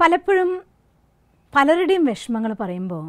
പലപ്പോഴും പലരുടെയും വിഷമങ്ങൾ പറയുമ്പോൾ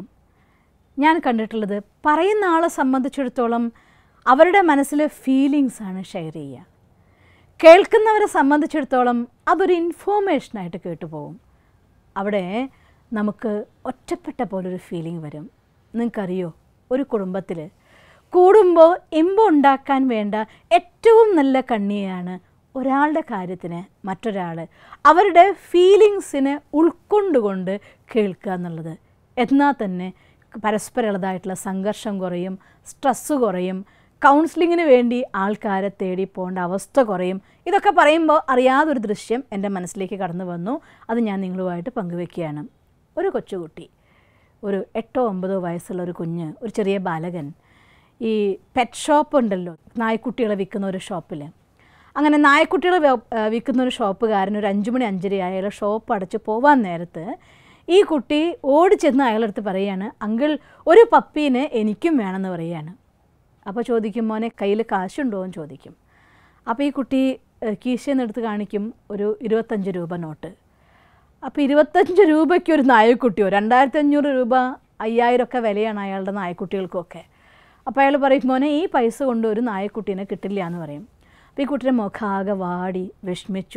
ഞാൻ കണ്ടിട്ടുള്ളത് പറയുന്ന ആളെ സംബന്ധിച്ചിടത്തോളം അവരുടെ മനസ്സിലെ ഫീലിങ്സ് ആണ് ഷെയർ ചെയ്യുക കേൾക്കുന്നവരെ സംബന്ധിച്ചിടത്തോളം അതൊരു ഇൻഫോർമേഷനായിട്ട് കേട്ടു പോകും അവിടെ നമുക്ക് ഒറ്റപ്പെട്ട പോലൊരു ഫീലിംഗ് വരും നിങ്ങൾക്കറിയോ ഒരു കുടുംബത്തിൽ കൂടുമ്പോൾ ഇമ്പം ഉണ്ടാക്കാൻ വേണ്ട ഏറ്റവും നല്ല കണ്ണിയാണ് ഒരാളുടെ കാര്യത്തിന് മറ്റൊരാൾ അവരുടെ ഫീലിങ്സിനെ ഉൾക്കൊണ്ടുകൊണ്ട് കേൾക്കുക എന്നുള്ളത് എന്നാൽ തന്നെ പരസ്പരമുള്ളതായിട്ടുള്ള സംഘർഷം കുറയും സ്ട്രെസ്സ് കുറയും കൗൺസിലിങ്ങിന് വേണ്ടി ആൾക്കാരെ തേടി പോകേണ്ട അവസ്ഥ കുറയും ഇതൊക്കെ പറയുമ്പോൾ അറിയാതൊരു ദൃശ്യം എൻ്റെ മനസ്സിലേക്ക് കടന്നു വന്നു അത് ഞാൻ നിങ്ങളുമായിട്ട് പങ്കുവെക്കുകയാണ് ഒരു കൊച്ചുകുട്ടി ഒരു എട്ടോ ഒമ്പതോ വയസ്സുള്ള ഒരു കുഞ്ഞ് ഒരു ചെറിയ ബാലകൻ ഈ പെറ്റ് ഷോപ്പ് ഉണ്ടല്ലോ നായ്ക്കുട്ടികളെ വിൽക്കുന്ന ഒരു ഷോപ്പിൽ അങ്ങനെ നായ്ക്കുട്ടികളെ വെ- ആ, വിൽക്കുന്ന ഒരു ഷോപ്പുകാരൻ ഒരു അഞ്ച് മണി അഞ്ചര അയാൾ ഷോപ്പ് അടച്ച് പോവാൻ നേരത്ത് ഈ കുട്ടി ഓടി ചെന്ന് അയാളടുത്ത് പറയാണ് അങ്കിൾ ഒരു പപ്പീനെ എനിക്കും വേണമെന്ന് പറയാണ് അപ്പോൾ ചോദിക്കും മോനെ കയ്യിൽ കാശുണ്ടോ എന്ന് ചോദിക്കും അപ്പോൾ ഈ കുട്ടി കീശയിൽ നിന്ന് എടുത്ത് കാണിക്കും ഒരു ഇരുപത്തഞ്ച് രൂപ നോട്ട് അപ്പോൾ ഇരുപത്തഞ്ച് രൂപയ്ക്ക് ഒരു നായക്കുട്ടിയോ രണ്ടായിരത്തി അഞ്ഞൂറ് രൂപ അയ്യായിരം ഒക്കെ വിലയാണ് അയാളുടെ നായക്കുട്ടികൾക്കൊക്കെ അപ്പോൾ അയാൾ പറയും മോനെ ഈ പൈസ കൊണ്ട് ഒരു നായക്കുട്ടീനെ കിട്ടില്ല എന്ന് പറയും അപ്പോൾ ഈ കുട്ടിയുടെ മുഖാകെ വാടി വിഷമിച്ചു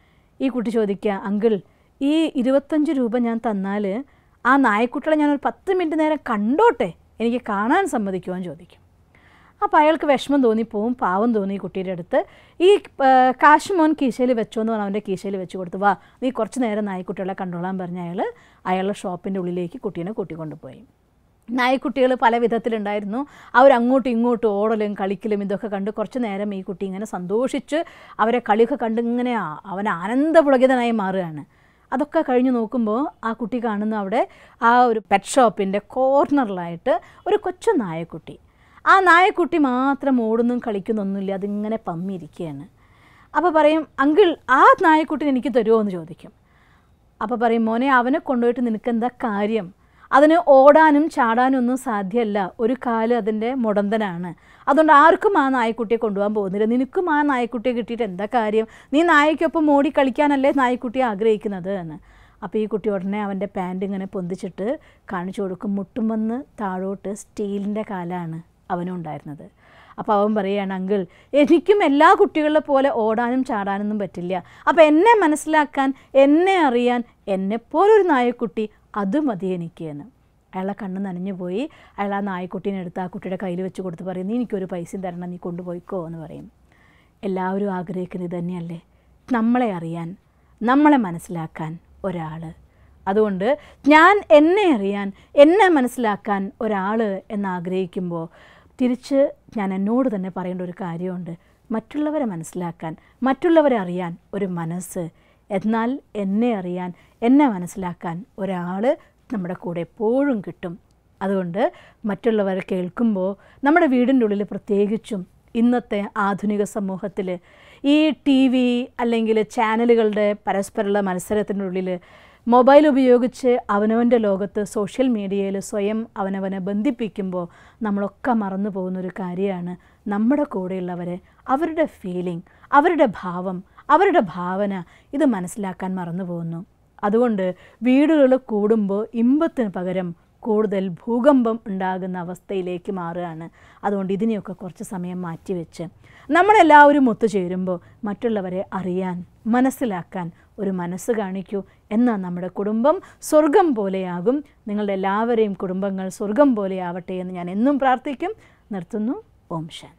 ഈ കുട്ടി ചോദിക്കുക അങ്കിൾ ഈ ഇരുപത്തഞ്ച് രൂപ ഞാൻ തന്നാൽ ആ നായക്കുട്ടികളെ ഞാൻ ഒരു പത്ത് മിനിറ്റ് നേരം കണ്ടോട്ടെ എനിക്ക് കാണാൻ സമ്മതിക്കുമോ എന്ന് ചോദിക്കും അപ്പോൾ അയാൾക്ക് വിഷമം തോന്നിപ്പോവും പാവം തോന്നി ഈ കുട്ടിയുടെ അടുത്ത് ഈ ആ, കാശ് മോൻ കീശയിൽ വെച്ചോ എന്ന് പറഞ്ഞ് അവൻ്റെ കീശയിൽ വെച്ച് കൊടുത്തു വാ നീ കുറച്ച് നേരം നായ്ക്കുട്ടികളെ കണ്ടോളാൻ പറഞ്ഞ അയാൾ അയാളുടെ ഷോപ്പിൻ്റെ ഉള്ളിലേക്ക് കുട്ടീനെ കൂട്ടിക്കൊണ്ടുപോയി നായ്ക്കുട്ടികൾ പല വിധത്തിലുണ്ടായിരുന്നു അവരങ്ങോട്ടും ഇങ്ങോട്ടും ഓടലും കളിക്കലും ഇതൊക്കെ കണ്ട് കുറച്ച് നേരം ഈ കുട്ടി ഇങ്ങനെ സന്തോഷിച്ച് അവരെ കളിയൊക്കെ കണ്ട് ഇങ്ങനെ ആ- അവൻ ആനന്ദപുളകിതനായി മാറുകയാണ് അതൊക്കെ കഴിഞ്ഞ് നോക്കുമ്പോൾ ആ കുട്ടി കാണുന്ന അവിടെ ആ ഒരു പെറ്റ് ഷോപ്പിൻ്റെ കോർണറിലായിട്ട് ഒരു കൊച്ചു നായക്കുട്ടി ആ നായക്കുട്ടി മാത്രം ഓടുന്നും കളിക്കുന്നൊന്നുമില്ല അതിങ്ങനെ പമ്മിയിരിക്കുകയാണ് അപ്പോൾ പറയും അങ്കിൾ ആ നായക്കുട്ടിനെ എനിക്ക് തരുമോ എന്ന് ചോദിക്കും അപ്പോൾ പറയും മോനെ അവനെ കൊണ്ടുപോയിട്ട് നിനക്ക് എന്താ കാര്യം അതിന് ഓടാനും ചാടാനും ഒന്നും സാധ്യമല്ല ഒരു കാല് അതിൻ്റെ മുടന്തനാണ് അതുകൊണ്ട് ആർക്കും ആ നായക്കുട്ടിയെ കൊണ്ടുപോകാൻ പോകുന്നില്ല നിനക്കും ആ നായക്കുട്ടിയെ കിട്ടിയിട്ട് എന്താ കാര്യം നീ നായക്കൊപ്പം ഓടി കളിക്കാനല്ലേ നായക്കുട്ടിയെ ആഗ്രഹിക്കുന്നത് എന്ന് അപ്പോൾ ഈ കുട്ടി ഉടനെ അവൻ്റെ പാൻറ് ഇങ്ങനെ പൊന്തിച്ചിട്ട് കാണിച്ചു കൊടുക്കും മുട്ടും വന്ന് താഴോട്ട് സ്റ്റീലിൻ്റെ കാലാണ് അവനും ഉണ്ടായിരുന്നത് അപ്പോൾ അവൻ പറയുകയാണ് അങ്കിൾ എനിക്കും എല്ലാ കുട്ടികളെ പോലെ ഓടാനും ചാടാനൊന്നും പറ്റില്ല അപ്പോൾ എന്നെ മനസ്സിലാക്കാൻ എന്നെ അറിയാൻ എന്നെപ്പോലൊരു നായക്കുട്ടി അത് മതി എനിക്ക് എന്ന് അയാളെ കണ്ണ് നനഞ്ഞു പോയി അയാൾ ആ നായക്കുട്ടീനെ എടുത്ത് ആ കുട്ടിയുടെ കയ്യിൽ വെച്ച് കൊടുത്ത് പറയും നീ എനിക്കൊരു പൈസയും തരണം നീ കൊണ്ടുപോയിക്കോ എന്ന് പറയും എല്ലാവരും ആഗ്രഹിക്കുന്നത് ഇത് തന്നെയല്ലേ നമ്മളെ അറിയാൻ നമ്മളെ മനസ്സിലാക്കാൻ ഒരാൾ അതുകൊണ്ട് ഞാൻ എന്നെ അറിയാൻ എന്നെ മനസ്സിലാക്കാൻ ഒരാൾ എന്നാഗ്രഹിക്കുമ്പോൾ തിരിച്ച് ഞാൻ എന്നോട് തന്നെ പറയേണ്ട ഒരു കാര്യമുണ്ട് മറ്റുള്ളവരെ മനസ്സിലാക്കാൻ മറ്റുള്ളവരെ അറിയാൻ ഒരു മനസ്സ് എന്നാൽ എന്നെ അറിയാൻ എന്നെ മനസ്സിലാക്കാൻ ഒരാൾ നമ്മുടെ കൂടെ എപ്പോഴും കിട്ടും അതുകൊണ്ട് മറ്റുള്ളവർ കേൾക്കുമ്പോൾ നമ്മുടെ വീടിൻ്റെ ഉള്ളിൽ പ്രത്യേകിച്ചും ഇന്നത്തെ ആധുനിക സമൂഹത്തിൽ ഈ ടി വി അല്ലെങ്കിൽ ചാനലുകളുടെ പരസ്പരമുള്ള മത്സരത്തിൻ്റെ ഉള്ളിൽ മൊബൈൽ ഉപയോഗിച്ച് അവനവൻ്റെ ലോകത്ത് സോഷ്യൽ മീഡിയയിൽ സ്വയം അവനവനെ ബന്ധിപ്പിക്കുമ്പോൾ നമ്മളൊക്കെ മറന്നു പോകുന്നൊരു കാര്യമാണ് നമ്മുടെ കൂടെയുള്ളവരെ അവരുടെ ഫീലിംഗ് അവരുടെ ഭാവം അവരുടെ ഭാവന ഇത് മനസ്സിലാക്കാൻ മറന്നു പോകുന്നു അതുകൊണ്ട് വീടുകൾ കൂടുമ്പോൾ ഇമ്പത്തിന് പകരം കൂടുതൽ ഭൂകമ്പം ഉണ്ടാകുന്ന അവസ്ഥയിലേക്ക് മാറുകയാണ് അതുകൊണ്ട് ഇതിനെയൊക്കെ കുറച്ച് സമയം മാറ്റിവെച്ച് നമ്മളെല്ലാവരും ഒത്തുചേരുമ്പോൾ മറ്റുള്ളവരെ അറിയാൻ മനസ്സിലാക്കാൻ ഒരു മനസ്സ് കാണിക്കൂ എന്നാൽ നമ്മുടെ കുടുംബം സ്വർഗം പോലെയാകും നിങ്ങളുടെ എല്ലാവരെയും കുടുംബങ്ങൾ സ്വർഗം പോലെയാവട്ടെ എന്ന് ഞാൻ എന്നും പ്രാർത്ഥിക്കും നിർത്തുന്നു ഓം ശാന്തി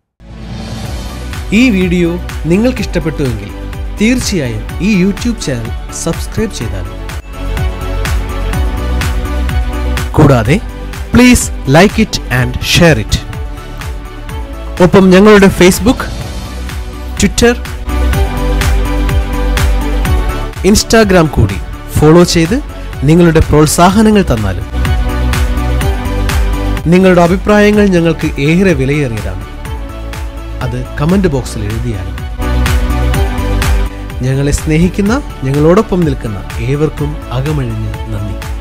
ഈ വീഡിയോ നിങ്ങൾക്ക് ഇഷ്ടപ്പെട്ടുവെങ്കിൽ തീർച്ചയായും ഈ യൂട്യൂബ് ചാനൽ സബ്സ്ക്രൈബ് ചെയ്താലും കൂടാതെ please like it and share it ഒപ്പം ഞങ്ങളുടെ ഫേസ്ബുക്ക് ട്വിറ്റർ ഇൻസ്റ്റാഗ്രാം കൂടി ഫോളോ ചെയ്ത് നിങ്ങളുടെ പ്രോത്സാഹനങ്ങൾ തന്നാലും നിങ്ങളുടെ അഭിപ്രായങ്ങൾ ഞങ്ങൾക്ക് ഏറെ വിലയേറിയതാണ് അത് കമന്റ് ബോക്സിൽ എഴുതിയാലും ഞങ്ങളെ സ്നേഹിക്കുന്ന ഞങ്ങളോടൊപ്പം നിൽക്കുന്ന ഏവർക്കും അകമഴിഞ്ഞ് നന്ദി